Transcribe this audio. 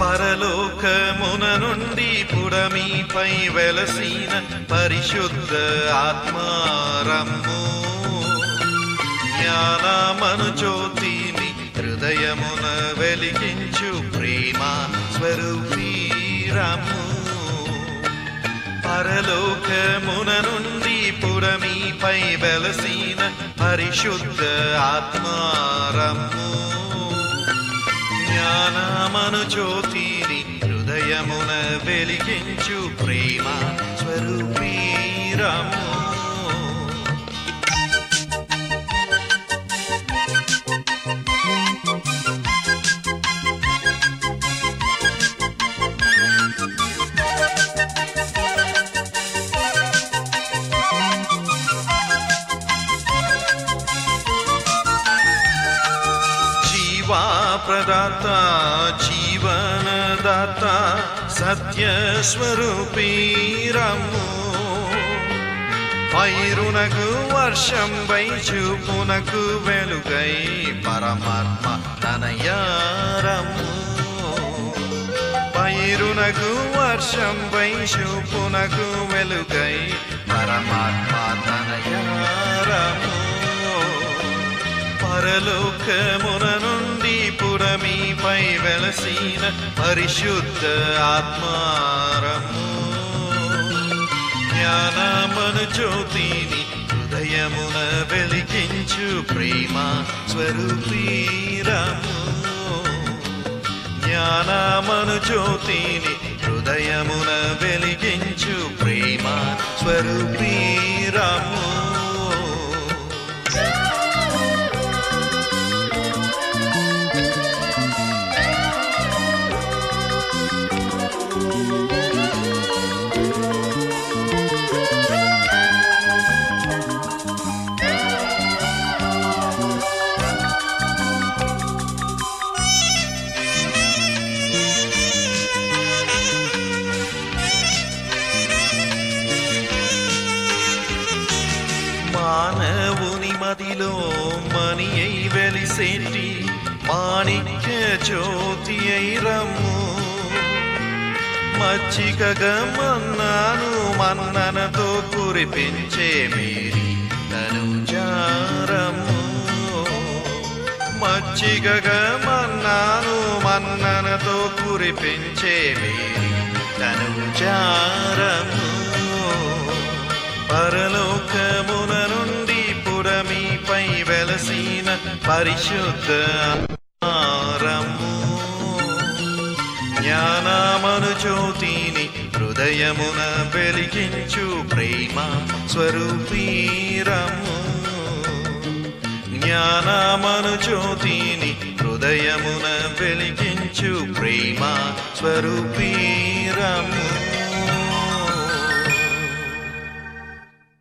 పరలోకమున నుండి పుడమిపై వెలసిన పరిశుద్ధ ఆత్మారమ్ము జ్ఞానమను జ్యోతిని హృదయమున వెలిగించు ప్రేమ స్వరూపీరము పరలోకమున నుండి పుడమిపై వెలసిన పరిశుద్ధ ఆత్మారము జ్ఞానమను జ్యోతిని హృదయమున వెలిగించు ప్రేమ స్వరూపీరము జీవా ప్రదాత జీవనదాత సత్య స్వరూపీరము పైరునకు వర్షం వై చూపునకు వెలుగై పరమాత్మ తనయారము పైరునకు వర్షం వై చూపునకు వెలుగై పరమాత్మ తనయారము పరలోకమున నుండి పురమిపై వెలసిన పరిశుద్ధ ఆత్మారము జ్ఞానమను జ్యోతిని హృదయమున వెలిగించు ప్రేమ స్వరూపీరము జ్ఞానమను జ్యోతిని హృదయమున వెలిగించు ప్రేమ స్వరూపీరము మానవుని మదిలో మణి అయి వెలిసేటి మాణిక్య జ్యోతి అయి రమ్ము మచ్చికగా మన్నాను మన్ననతో కురిపించే మేరీ తను జారము మచ్చికగా మన్నాను మన్ననతో కురిపించే మేరీ తను జారము పరలోకమున నుండి పురమిపై వెలసిన పరిశుద్ధ ఆరము జ్ఞానమను జ్యోతిని హృదయమున వెలిగించు ప్రేమ స్వరూపీరము జ్ఞానమను జ్యోతిని హృదయమున వెలిగించు ప్రేమ స్వరూపీరము